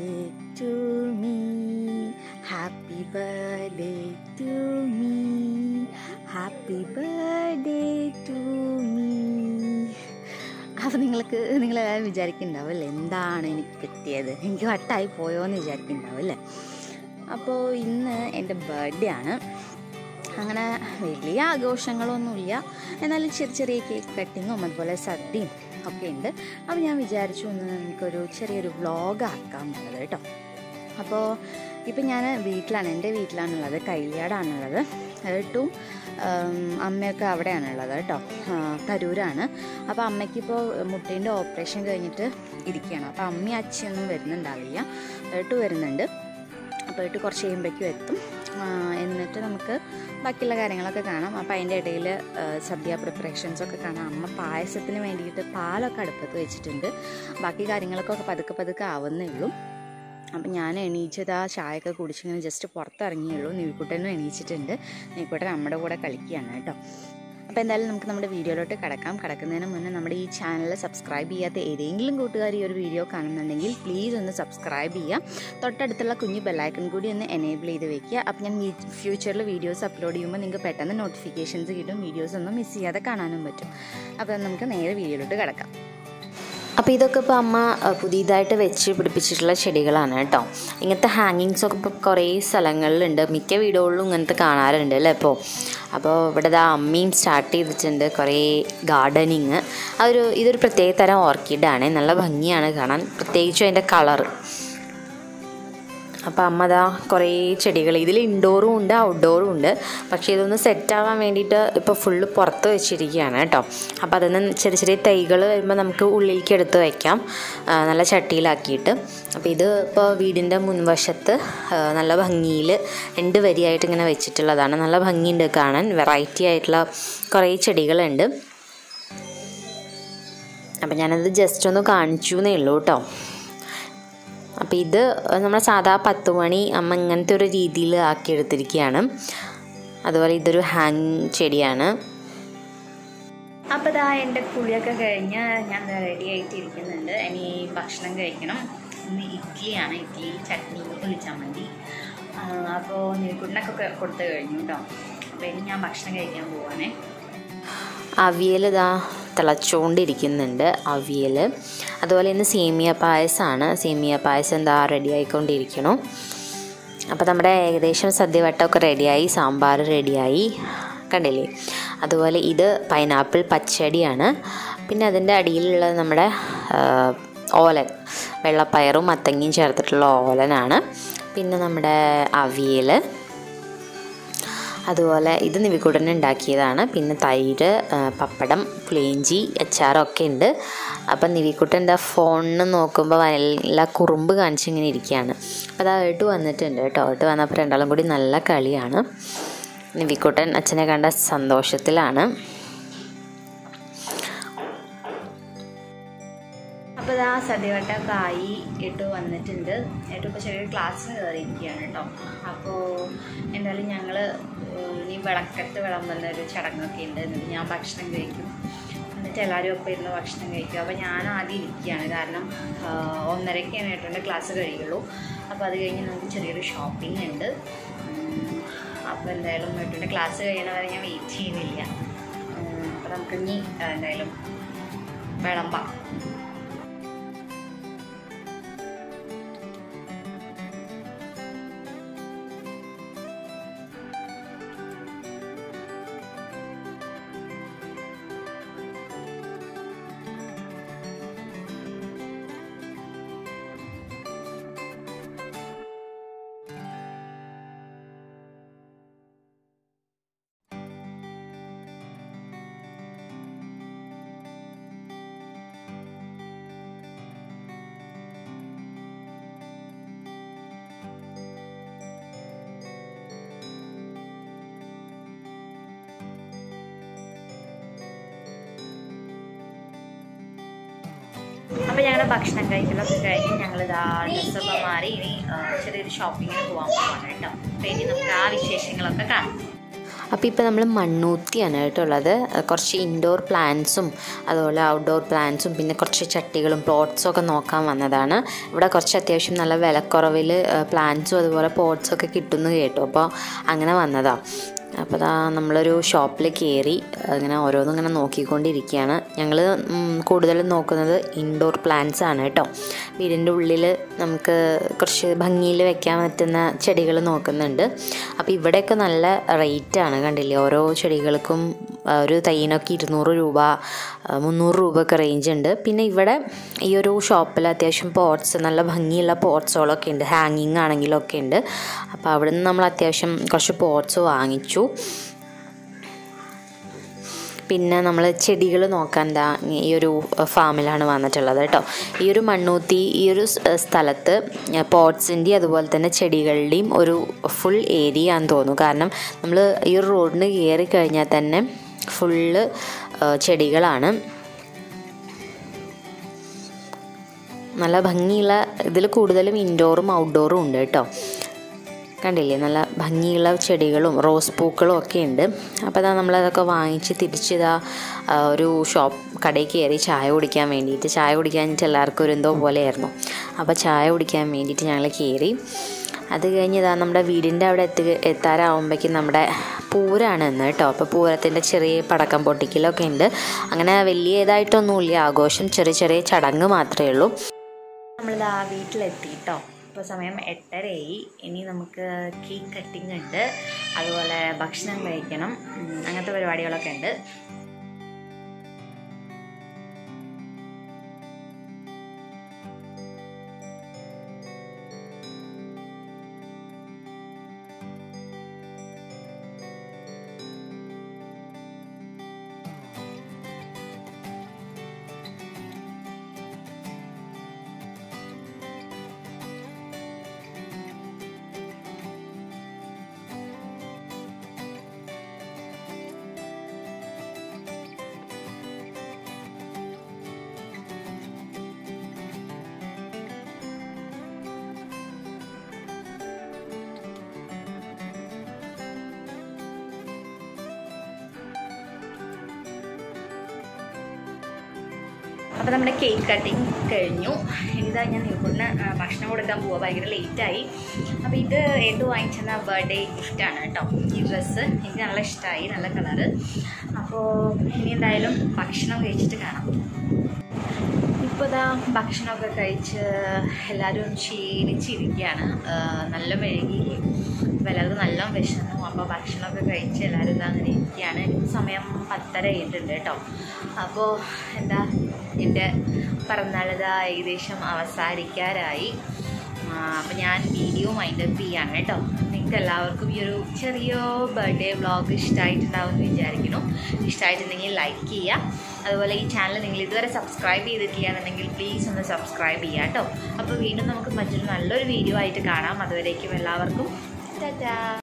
to me. Happy birthday to me. Happy birthday to me. അപ്പോൾ നിങ്ങൾക്ക് നിങ്ങളെല്ലാവരും വിചാരിക്കുന്നുണ്ടാവും അല്ലേ എന്താണ് എനിക്ക് കിട്ടിയത് എനിക്ക് വട്ടായി പോയോ എന്ന് വിചാരിക്കുന്നുണ്ടാവും അല്ലേ അപ്പോൾ ഇന്ന് എൻ്റെ ബർത്ത്ഡേ ആണ് അങ്ങനെ വലിയ ആഘോഷങ്ങളൊന്നുമില്ല എന്നാലും ചെറിയ ചെറിയ കേക്ക് കട്ടിങ്ങും അതുപോലെ സദ്യയും ഒക്കെ ഉണ്ട് അപ്പോൾ ഞാൻ വിചാരിച്ചു ഒന്ന് നമുക്കൊരു ചെറിയൊരു വ്ളോഗ് ആക്കാം എന്നുള്ളത് കേട്ടോ അപ്പോൾ ഇപ്പം ഞാൻ വീട്ടിലാണ് എൻ്റെ വീട്ടിലാണുള്ളത് കൈയാടാണുള്ളത് ഏട്ടും അമ്മയൊക്കെ അവിടെയാണുള്ളത് കേട്ടോ ആ, തരൂരാണ് അപ്പോൾ അമ്മയ്ക്കിപ്പോൾ മുട്ടേൻ്റെ ഓപ്പറേഷൻ കഴിഞ്ഞിട്ട് ഇരിക്കുകയാണ് അപ്പോൾ അമ്മയും അച്ഛനൊന്നും വരുന്നുണ്ടാവില്ല ഏട്ടു വരുന്നുണ്ട് അപ്പോൾ ഏട്ട് കുറച്ച് കഴിയുമ്പോഴേക്കും എത്തും ആ, എന്നിട്ട് നമുക്ക് ബാക്കിയുള്ള കാര്യങ്ങളൊക്കെ കാണാം അപ്പോൾ അതിൻ്റെ ഇടയിൽ സദ്യ പ്രിപ്പറേഷൻസ് ഒക്കെ കാണാം അമ്മ പായസത്തിന് വേണ്ടിയിട്ട് പാലൊക്കെ അടുപ്പത്ത് വെച്ചിട്ടുണ്ട് ബാക്കി കാര്യങ്ങളൊക്കെ പതുക്കെ പതുക്കെ ആവുന്നേ ഉള്ളൂ അപ്പം ഞാൻ എണീച്ചത് ആ ചായയൊക്കെ കുടിച്ചിങ്ങനെ ജസ്റ്റ് പുറത്തിറങ്ങിയുള്ളൂ നീവിക്കുട്ടനും എണീച്ചിട്ടുണ്ട് നീവിക്കുട്ടൻ നമ്മുടെ കൂടെ കളിക്കുകയാണ് കേട്ടോ അപ്പോൾ എന്തായാലും നമുക്ക് നമ്മുടെ വീഡിയോയിലോട്ട് കിടക്കാം കിടക്കുന്നതിന് മുന്നേ നമ്മുടെ ഈ ചാനൽ സബ്സ്ക്രൈബ് ചെയ്യാത്ത ഏതെങ്കിലും കൂട്ടുകാർ ഈ ഒരു വീഡിയോ കാണുന്നുണ്ടെങ്കിൽ പ്ലീസ് ഒന്ന് സബ്സ്ക്രൈബ് ചെയ്യുക തൊട്ടടുത്തുള്ള കുഞ്ഞു ബെല്ലൈക്കൺ കൂടി ഒന്ന് എനേബിൾ ചെയ്ത് വെക്കുക അപ്പോൾ ഞാൻ ഫ്യൂച്ചറിൽ വീഡിയോസ് അപ്ലോഡ് ചെയ്യുമ്പോൾ നിങ്ങൾക്ക് പെട്ടെന്ന് നോട്ടിഫിക്കേഷൻസ് കിട്ടും വീഡിയോസ് ഒന്നും മിസ് ചെയ്യാതെ കാണാനും പറ്റും അപ്പോൾ നമുക്ക് നേരെ വീഡിയോയിലോട്ട് കിടക്കാം അപ്പോൾ ഇതൊക്കെ ഇപ്പോൾ അമ്മ അഹ്, പുതിയതായിട്ട് വെച്ച് പിടിപ്പിച്ചിട്ടുള്ള ചെടികളാണ് കേട്ടോ ഇങ്ങനത്തെ ഹാങ്ങിങ്സ് ഒക്കെ ഇപ്പോൾ കുറേ സ്ഥലങ്ങളിലുണ്ട് മിക്ക വീടുകളിലും ഇങ്ങനത്തെ കാണാറുണ്ട് അല്ലേ ഇപ്പോൾ അപ്പോൾ ഇവിടെ ദാ അമ്മയും സ്റ്റാർട്ട് ചെയ്തിട്ടുണ്ട് കുറേ ഗാർഡനിങ് അതൊരു ഇതൊരു പ്രത്യേക തരം ഓർക്കിഡാണ് നല്ല ഭംഗിയാണ് കാണാൻ പ്രത്യേകിച്ചും അതിൻ്റെ കളറ് അപ്പോൾ അമ്മ ദാ കുറേ ചെടികൾ ഇതിൽ ഇൻഡോറും ഉണ്ട് ഔട്ട്ഡോറും ഉണ്ട് പക്ഷേ ഇതൊന്ന് സെറ്റാവാൻ വേണ്ടിയിട്ട് ഇപ്പോൾ ഫുള്ള് പുറത്ത് വെച്ചിരിക്കുകയാണ് കേട്ടോ അപ്പോൾ അതിന് ചെറിയ ചെറിയ തൈകൾ വരുമ്പോൾ നമുക്ക് ഉള്ളിലേക്ക് എടുത്ത് വയ്ക്കാം ആ, നല്ല ചട്ടിയിലാക്കിയിട്ട് അപ്പോൾ ഇത് ഇപ്പോൾ വീടിൻ്റെ മുൻവശത്ത് ആ, നല്ല ഭംഗിയിൽ രണ്ട് വരിയായിട്ട് ഇങ്ങനെ വെച്ചിട്ടുള്ളതാണ് നല്ല ഭംഗിയുണ്ട് കാണാൻ വെറൈറ്റി ആയിട്ടുള്ള കുറേ ചെടികളുണ്ട് അപ്പം ഞാനത് ജസ്റ്റ് ഒന്ന് കാണിച്ചു എന്നേ ഉള്ളൂ കേട്ടോ അപ്പോൾ ഇത് നമ്മുടെ സാധാ പത്ത് മണി അമ്മ ഇങ്ങനത്തെ ഒരു രീതിയിൽ ആക്കിയെടുത്തിരിക്കുകയാണ് അതുപോലെ ഇതൊരു ഹാങ് ചെടിയാണ് അപ്പോൾ ഇതാ എൻ്റെ കുളിയൊക്കെ കഴിഞ്ഞ് ഞാൻ റെഡി ആയിട്ടിരിക്കുന്നുണ്ട് ഇനി ഭക്ഷണം കഴിക്കണം ഇന്ന് ഇഡ്ഡലിയാണ് ഇഡ്ഡലി ചട്നി പുളിച്ചമ്മന്തി അപ്പോൾ നീക്കുട്ടിനൊക്കെ കൊടുത്തു കഴിഞ്ഞു കേട്ടോ അപ്പോൾ ഇനി ഞാൻ ഭക്ഷണം കഴിക്കാൻ പോവാണേ അവിയൽ ഇതാ തിളച്ചുകൊണ്ടിരിക്കുന്നുണ്ട് അവിയൽ അതുപോലെ ഇന്ന് സേമിയ പായസമാണ് സേമിയ പായസം എന്താ റെഡി ആയിക്കൊണ്ടിരിക്കണു അപ്പോൾ നമ്മുടെ ഏകദേശം സദ്യവട്ടമൊക്കെ റെഡിയായി സാമ്പാർ റെഡിയായി കണ്ടില്ലേ അതുപോലെ ഇത് പൈനാപ്പിൾ പച്ചടിയാണ് പിന്നെ അതിൻ്റെ അടിയിലുള്ളത് നമ്മുടെ ആ, ഓലൻ വെള്ളപ്പയറും മത്തങ്ങയും ചേർത്തിട്ടുള്ള ഓലനാണ് പിന്നെ നമ്മുടെ അവിയൽ അതുപോലെ ഇത് നിവിക്കുടൻ ഉണ്ടാക്കിയതാണ് പിന്നെ തൈര് ആ, പപ്പടം പുളിയിഞ്ചി അച്ചാറൊക്കെ ഉണ്ട് അപ്പം നിവിക്കുട്ടൻ്റെ ഫോണിന് നോക്കുമ്പോൾ നല്ല കുറുമ്പ് കാണിച്ചിങ്ങനെ ഇരിക്കുകയാണ് അപ്പോൾ അത് ഏട്ട് വന്നിട്ടുണ്ട് കേട്ടോ ഏട്ട് വന്നപ്പോൾ രണ്ടാളും കൂടി നല്ല കളിയാണ് നിവിക്കുട്ടൻ അച്ഛനെ കണ്ട സന്തോഷത്തിലാണ് അപ്പോൾ ഇതാ സദ്യവട്ടമൊക്കെ ആയി എട്ടു വന്നിട്ടുണ്ട് എട്ടു ഇപ്പോൾ ചെറിയൊരു ക്ലാസ്സിന് കയറിയിരിക്കുകയാണ് കേട്ടോ അപ്പോൾ എന്തായാലും ഞങ്ങൾ ഇനി വിളക്കത്ത് വിളമ്പുന്ന ഒരു ചടങ്ങൊക്കെ ഉണ്ട് എന്നിട്ട് ഞാൻ ഭക്ഷണം കഴിക്കും എന്നിട്ട് എല്ലാവരും ഒപ്പം ഇരുന്ന് ഭക്ഷണം കഴിക്കും അപ്പോൾ ഞാൻ ആദ്യം ഇരിക്കുകയാണ് കാരണം ആ, ഒന്നരയ്ക്കാണ് ഏട്ടൻ്റെ ക്ലാസ് കഴിയുള്ളൂ അപ്പോൾ അത് കഴിഞ്ഞ് നമുക്ക് ചെറിയൊരു ഷോപ്പിംഗ് ഉണ്ട് ഉം, അപ്പോൾ എന്തായാലും ഏട്ടൻ്റെ ക്ലാസ് കഴിയണ വരെ ഞാൻ വെയിറ്റ് ചെയ്യുന്നില്ല ഉം, അപ്പോൾ നമുക്കിനി ആ, എന്തായാലും വിളമ്പാം അപ്പോൾ ഞങ്ങളുടെ ഭക്ഷണം കഴിക്കലൊക്കെ കഴിഞ്ഞ് ഞങ്ങൾ ഇതാ ഡ്രസ്സൊക്കെ മാറി ഇനി ആ, ചെറിയൊരു ഷോപ്പിങ്ങിന് പോകാൻ പോവാണ് കേട്ടോ അപ്പോൾ ഇനി നമുക്ക് ആ വിശേഷങ്ങളൊക്കെ കാണാം അപ്പോൾ ഇപ്പോൾ നമ്മൾ മണ്ണൂത്തിയാണ് കേട്ടോ ഉള്ളത് കുറച്ച് ഇൻഡോർ പ്ലാന്റ്സും അതുപോലെ ഔട്ട്ഡോർ പ്ലാന്റ്സും പിന്നെ കുറച്ച് ചട്ടികളും പ്ലോട്ട്സും ഒക്കെ നോക്കാൻ വന്നതാണ് ഇവിടെ കുറച്ച് അത്യാവശ്യം നല്ല വിലക്കുറവിൽ പ്ലാന്റ്സും അതുപോലെ പോട്ട്സും ഒക്കെ കിട്ടുമെന്ന് കേട്ടു അപ്പോൾ അങ്ങനെ വന്നതാണ് അപ്പോൾ അതാ നമ്മളൊരു ഷോപ്പിൽ കയറി അങ്ങനെ ഓരോന്നും ഇങ്ങനെ നോക്കിക്കൊണ്ടിരിക്കുകയാണ് ഞങ്ങൾ കൂടുതലും നോക്കുന്നത് ഇൻഡോർ പ്ലാന്റ്സ് ആണ് കേട്ടോ വീടിൻ്റെ ഉള്ളിൽ നമുക്ക് കുറച്ച് ഭംഗിയിൽ വെക്കാൻ പറ്റുന്ന ചെടികൾ നോക്കുന്നുണ്ട് അപ്പോൾ ഇവിടെയൊക്കെ നല്ല റേറ്റാണ് കണ്ടില്ലേ ഓരോ ചെടികൾക്കും ഒരു തൈയിനൊക്കെ ഇരുന്നൂറ് രൂപ മുന്നൂറ് രൂപ ഒക്കെ റേഞ്ച് ഉണ്ട് പിന്നെ ഇവിടെ ഈ ഒരു ഷോപ്പിൽ അത്യാവശ്യം പോട്ട്സ് നല്ല ഭംഗിയുള്ള പോട്ട്സുകളൊക്കെ ഉണ്ട് ഹാങ്ങിങ് ആണെങ്കിലൊക്കെ ഉണ്ട് അപ്പോൾ അവിടെ നിന്ന് നമ്മൾ അത്യാവശ്യം കുറച്ച് പോട്ട്സ് വാങ്ങിച്ചു പിന്നെ നമ്മൾ ചെടികൾ നോക്കാൻ എന്താ ഈ ഒരു ഫാമിലാണ് വന്നിട്ടുള്ളത് കേട്ടോ ഈ ഒരു മണ്ണൂത്തി ഈ ഒരു സ്ഥലത്ത് പോട്ട്സിൻ്റെ അതുപോലെ തന്നെ ചെടികളുടെയും ഒരു ഫുൾ ഏരിയ ആണെന്ന് തോന്നുന്നു കാരണം നമ്മൾ ഈ ഒരു റോഡിന് കയറി കഴിഞ്ഞാൽ തന്നെ ഫുള്ള് ചെടികളാണ് നല്ല ഭംഗിയുള്ള ഇതിൽ കൂടുതലും ഇൻഡോറും ഔട്ട്ഡോറും ഉണ്ട് കേട്ടോ കണ്ടില്ലേ നല്ല ഭംഗിയുള്ള ചെടികളും റോസ് പൂക്കളും ഒക്കെ ഉണ്ട് അപ്പോൾ അതാ നമ്മളതൊക്കെ വാങ്ങിച്ച് തിരിച്ചിതാ ഒരു ഷോപ്പ് കടയിൽ കയറി ചായ കുടിക്കാൻ വേണ്ടിയിട്ട് ചായ കുടിക്കാൻ എല്ലാവർക്കും ഒരു എന്തോ പോലെയായിരുന്നു അപ്പോൾ ചായ കുടിക്കാൻ വേണ്ടിയിട്ട് ഞങ്ങൾ കയറി അത് കഴിഞ്ഞ് ഇതാ നമ്മുടെ വീടിൻ്റെ അവിടെ എത്തി എത്താറാവുമ്പോഴേക്കും നമ്മുടെ പൂരാണ് എന്ന് കേട്ടോ അപ്പോൾ പൂരത്തിൻ്റെ ചെറിയ പടക്കം പൊട്ടിക്കലൊക്കെ ഉണ്ട് അങ്ങനെ വലിയ ഇതായിട്ടൊന്നുമില്ല ആഘോഷം ചെറിയ ചെറിയ ചടങ്ങ് മാത്രമേ ഉള്ളൂ നമ്മളിതാ വീട്ടിലെത്തി കേട്ടോ ഇപ്പോൾ സമയം എട്ടരയായി ഇനി നമുക്ക് കേക്ക് കട്ടിങ് ഉണ്ട് അതുപോലെ ഭക്ഷണം കഴിക്കണം അങ്ങനത്തെ പരിപാടികളൊക്കെ ഉണ്ട് അപ്പോൾ നമ്മുടെ കേക്ക് കട്ടിങ് കഴിഞ്ഞു ഇതാ ഞാൻ നിൽക്കുന്ന ഭക്ഷണം കൊടുക്കാൻ പോവുക ഭയങ്കര ലേറ്റായി അപ്പോൾ ഇത് ഏത് വാങ്ങിച്ചെന്ന ബർത്ത്ഡേ ഗിഫ്റ്റാണ് കേട്ടോ ഈ ഡ്രസ്സ് എനിക്ക് നല്ല ഇഷ്ടമായി നല്ല കളറ് അപ്പോൾ ഇനി എന്തായാലും ഭക്ഷണം കഴിച്ചിട്ട് കാണാം ഇപ്പോൾ ഇതാ ഭക്ഷണമൊക്കെ കഴിച്ച് എല്ലാവരും ക്ഷീണിച്ചിരിക്കുകയാണ് നല്ല മെഴുകി അപ്പോൾ എല്ലാവർക്കും നല്ല വിശന്നു അപ്പോൾ ഭക്ഷണമൊക്കെ കഴിച്ച് എല്ലാവരും ഇതാ അങ്ങനെ ഇരിക്കുകയാണ് എനിക്ക് സമയം പത്തര കഴിഞ്ഞിട്ടുണ്ട് കേട്ടോ അപ്പോൾ എന്താ എൻ്റെ പിറന്നാളിതാ ഏകദേശം അവസാനിക്കാറായി അപ്പോൾ ഞാൻ വീഡിയോ മൈൻഡപ്പ് ചെയ്യാണ് കേട്ടോ നിങ്ങൾക്ക് എല്ലാവർക്കും ഈ ഒരു ചെറിയ ബർത്ത്ഡേ വ്ളോഗ് ഇഷ്ടമായിട്ടുണ്ടാവും എന്ന് വിചാരിക്കുന്നു ഇഷ്ടമായിട്ടുണ്ടെങ്കിൽ ലൈക്ക് ചെയ്യുക അതുപോലെ ഈ ചാനൽ നിങ്ങൾ ഇതുവരെ സബ്സ്ക്രൈബ് ചെയ്തിട്ടില്ല എന്നുണ്ടെങ്കിൽ പ്ലീസ് ഒന്ന് സബ്സ്ക്രൈബ് ചെയ്യുക കേട്ടോ അപ്പോൾ വീണ്ടും നമുക്ക് മറ്റൊരു നല്ലൊരു വീഡിയോ ആയിട്ട് കാണാം അതുവരേക്കും എല്ലാവർക്കും ടാറ്റാ